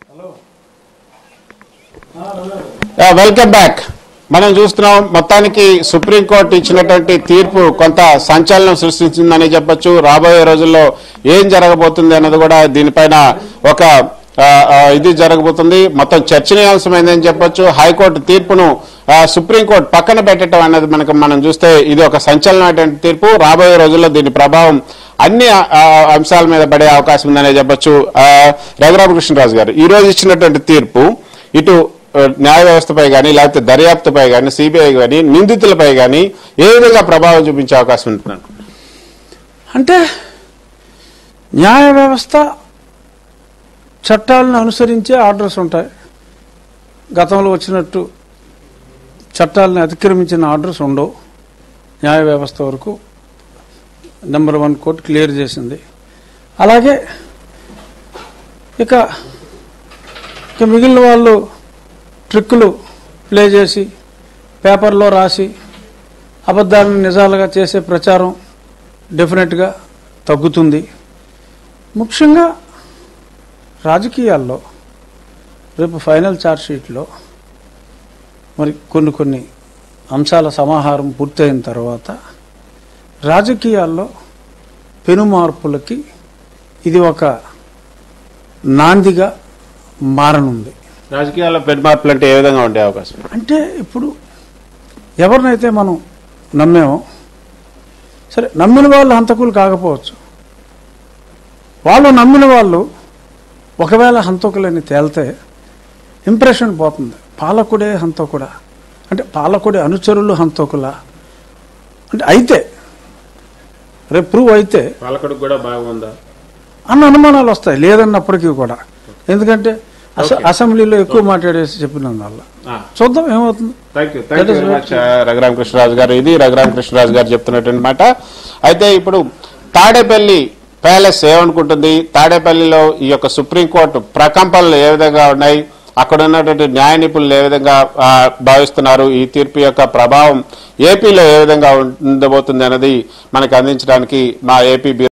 welcome back మనం చూస్తున్నాం మొత్తానికి సుప్రీంకోర్టు ఇచ్చినటువంటి తీర్పు కొంత సంచలనం సృష్టించిందని చెప్పొచ్చు రాబోయే రోజుల్లో ఏం జరగబోతుంది అన్నది కూడా దీనిపైన ఒక ఆ, ఆ, ఇది జరగబోతుంది మొత్తం చర్చనీయాంశమైందని చెప్పొచ్చు హైకోర్టు తీర్పును ఆ, సుప్రీంకోర్టు పక్కన పెట్టడం అనేది మనకు మనం చూస్తే ఇది ఒక సంచలనమైనటువంటి తీర్పు రాబోయే రోజుల్లో దీని ప్రభావం అన్ని ఆ, ఆ, అంశాల మీద పడే అవకాశం ఉందనే చెప్పొచ్చు ఆ, రఘురామకృష్ణరాజు గారు ఈ రోజు ఇచ్చినటువంటి తీర్పు ఇటు ఆ, న్యాయ వ్యవస్థపై కానీ లేకపోతే దర్యాప్తుపై కానీ సిబిఐ కానీ నిందితులపై కానీ ఏ విధంగా ప్రభావం చూపించే అవకాశం ఉంటుంది అంటే న్యాయ వ్యవస్థ చట్టాలను అనుసరించే ఆర్డర్స్ ఉంటాయి గతంలో వచ్చినట్టు చట్టాలను అతిక్రమించిన ఆర్డర్స్ ఉండవు న్యాయ వ్యవస్థ వరకు నెంబర్ వన్ కోర్టు క్లియర్ చేసింది అలాగే ఇక ఇక మిగిలిన వాళ్ళు ట్రిక్కులు ప్లే చేసి పేపర్లో రాసి అబద్ధాలను నిజాలుగా చేసే ప్రచారం డెఫినెట్గా తగ్గుతుంది ముఖ్యంగా రాజకీయాల్లో రేపు ఫైనల్ ఛార్జ్షీట్లో మరి కొన్ని కొన్ని అంశాల సమాహారం పూర్తయిన తర్వాత రాజకీయాల్లో పెను మార్పులకి ఇది ఒక నాందిగా మారనుంది రాజకీయాల్లో పెద్ద మార్పులు అంటే ఏ విధంగా ఉండే అవకాశం అంటే ఇప్పుడు ఎవరినైతే మనం నమ్మామో సరే నమ్మిన వాళ్ళు హంతకులు కాకపోవచ్చు వాళ్ళు నమ్మిన వాళ్ళు ఒకవేళ హంతకులని తేలితే ఇంప్రెషన్ పోతుంది పాలకుడే హంతకుడా అంటే పాలకుడి అనుచరులు హంతకులా అంటే అయితే రేపు ప్రూవ్ అయితే పాలకుడికి కూడా బాగుందా అన్న అనుమానాలు వస్తాయి లేదన్నప్పటికీ కూడా ఎందుకంటే అస- అసెంబ్లీలో ఎక్కువ మాట్లాడేసి చెప్పినందువల్ల చూద్దాం ఏమవుతుంది thank you thank you very much Raghuramakrishnaraju garu ఇది రఘురామకృష్ణరాజు గారు చెప్తున్నటువంటి మాట అయితే ఇప్పుడు తాడేపల్లి ప్యాలెస్ ఏమనుకుంటుంది తాడేపల్లిలో ఈ యొక్క సుప్రీంకోర్టు ప్రకంపనలు ఏ విధంగా ఉన్నాయి అక్కడ ఉన్నటువంటి న్యాయ నిపుణులు ఏ విధంగా ఆ, భావిస్తున్నారు ఈ తీర్పు యొక్క ప్రభావం ఏపీలో ఏ విధంగా ఉండబోతుంది అన్నది మనకు అందించడానికి మా ఏపీ